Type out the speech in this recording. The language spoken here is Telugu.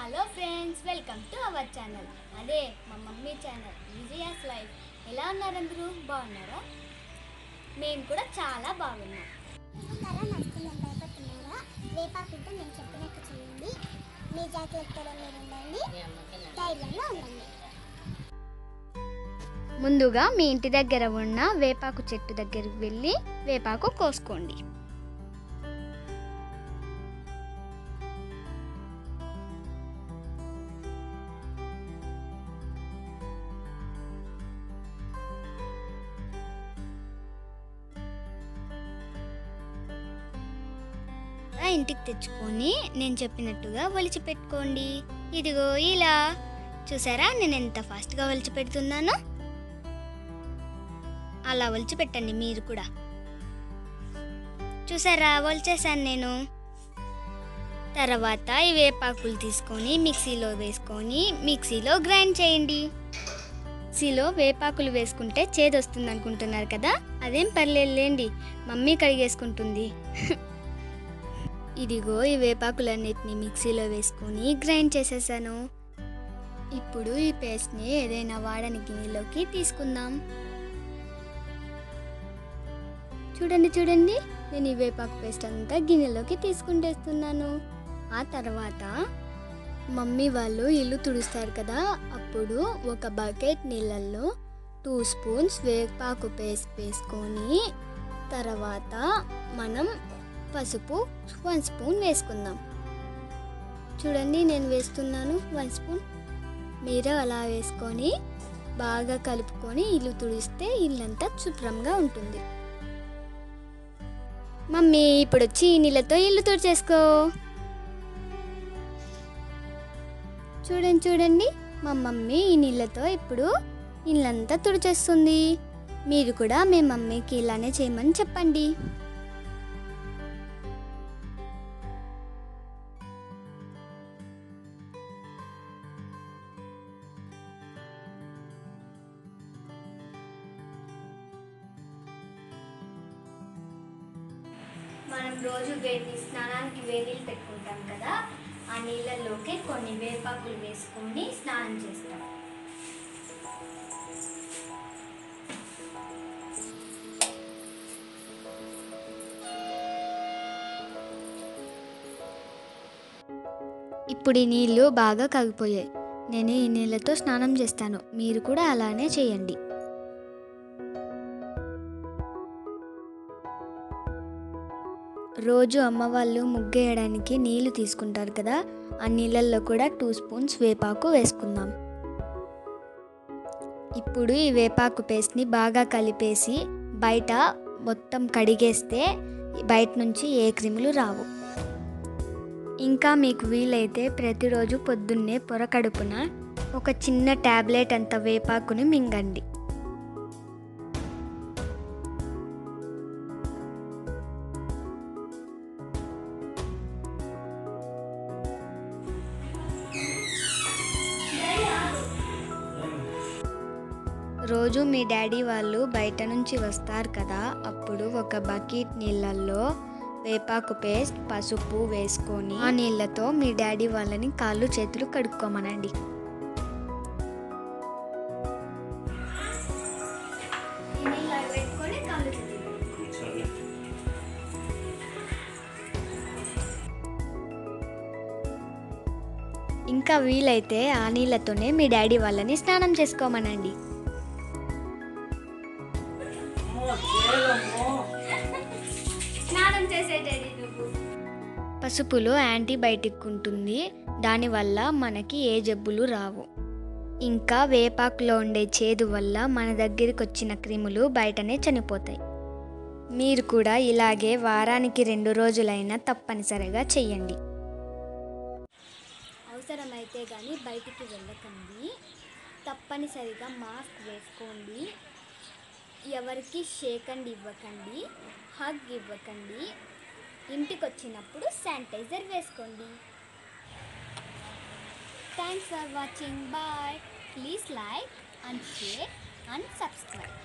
hello friends welcome to our channel అదే మా మమ్మీ ఛానల్ విజయాస్ లైఫ్ ఎలా ఉన్నారు అందరూ బాగున్నారా మేము కూడా చాలా బాగున్నాం కర్ర నడుస్తుందని భయపడుతున్నారా వేపాకుతో నేను చెప్పినట్టు చేయండి మీ జాగ్రత్తలో మీరు ఉండండి ధైర్యంగా ఉండండి ముందుగా మీ ఇంటి దగ్గర ఉన్న వేపాకు చెట్టు దగ్గరికి వెళ్ళి వేపాకు కోసుకోండి ఆ ఇంటికి తెచ్చుకొని నేను చెప్పినట్టుగా ఒలిచి పెట్టుకోండి ఇదిగో ఇలా చూసారా నేను ఎంత ఫాస్ట్గా ఒలిచి పెడుతున్నానో అలా ఒలిచి పెట్టండి మీరు కూడా చూసారా ఒలిచేసాను నేను తర్వాత ఈ వేపాకులు తీసుకొని మిక్సీలో వేసుకొని మిక్సీలో గ్రైండ్ చేయండి మిక్సీలో వేపాకులు వేసుకుంటే చేదు వస్తుంది అనుకుంటున్నారు కదా అదేం పర్లేదులేండి మమ్మీ కడిగేసుకుంటుంది ఇదిగో ఈ వేపాకులన్నిటిని మిక్సీలో వేసుకొని గ్రైండ్ చేసేసాను ఇప్పుడు ఈ పేస్ట్ని ఏదైనా వాడని గిన్నెలోకి తీసుకుందాం చూడండి చూడండి నేను ఈ వేపాకు పేస్ట్ అంతా గిన్నెలోకి తీసుకుంటేస్తున్నాను ఆ తర్వాత మమ్మీ వాళ్ళు ఇల్లు తుడుస్తారు కదా అప్పుడు ఒక బకెట్ నీళ్ళల్లో టూ స్పూన్స్ వేపాకు పేస్ట్ వేసుకొని తర్వాత మనం పసుపు వన్ స్పూన్ వేసుకుందాం చూడండి నేను వేస్తున్నాను వన్ స్పూన్ మీరు అలా వేసుకొని బాగా కలుపుకొని ఇల్లు తుడిస్తే ఇల్లంతా శుభ్రంగా ఉంటుంది మమ్మీ ఇప్పుడు వచ్చి ఈ నీళ్ళతో ఇల్లు తుడిచేసుకో చూడండి చూడండి మా మమ్మీ ఈ నీళ్ళతో ఇప్పుడు ఇల్లంతా తుడిచేస్తుంది మీరు కూడా మీ మమ్మీకి ఇలానే చేయమని చెప్పండి మనం రోజు వేడి స్నానానికి వేడిలు పెట్టుకుంటాం కదా ఆ నీళ్ళల్లోకి కొన్ని వేపాకులు వేసుకొని స్నానం చేస్తాం ఇప్పుడు ఈ నీళ్ళు బాగా కాగిపోయాయి నేను ఈ నీళ్ళతో స్నానం చేస్తాను మీరు కూడా అలానే చేయండి రోజు అమ్మ వాళ్ళు ముగ్గేయడానికి నీళ్లు తీసుకుంటారు కదా ఆ నీళ్ళల్లో కూడా టూ స్పూన్స్ వేపాకు వేసుకుందాం ఇప్పుడు ఈ వేపాకు పేస్ట్ని బాగా కలిపేసి బయట మొత్తం కడిగేస్తే బయట నుంచి ఏ క్రిములు రావు ఇంకా మీకు వీలైతే ప్రతిరోజు పొద్దున్నే పొరకడుపున ఒక చిన్న ట్యాబ్లెట్ అంత వేపాకుని మింగండి రోజు మీ డాడీ వాళ్ళు బయట నుంచి వస్తారు కదా అప్పుడు ఒక బకెట్ నీళ్ళల్లో వేపాకు పేస్ట్ పసుపు వేసుకొని ఆ నీళ్ళతో మీ డాడీ వాళ్ళని కాళ్ళు చేతులు కడుక్కోమనండి ఇంకా వీలైతే ఆ నీళ్ళతోనే మీ డాడీ వాళ్ళని స్నానం చేసుకోమనండి స్నానం చేసేటది నువ్వు పసుపులో యాంటీబయాటిక్ ఉంటుంది దానివల్ల మనకి ఏ జబ్బులు రావు ఇంకా వేపాకులో ఉండే చేదు వల్ల మన దగ్గరికి వచ్చిన క్రిములు బయటనే చనిపోతాయి మీరు కూడా ఇలాగే వారానికి రెండు రోజులైనా తప్పనిసరిగా చెయ్యండి అవసరమైతే కానీ బయటికి వెళ్ళకండి తప్పనిసరిగా మాస్క్ వేసుకోండి ఎవరికి షేక్ అండ్ ఇవ్వకండి హగ్ ఇవ్వకండి ఇంటికి వచ్చినప్పుడు శానిటైజర్ వేసుకోండి thanks for watching bye please like and share and subscribe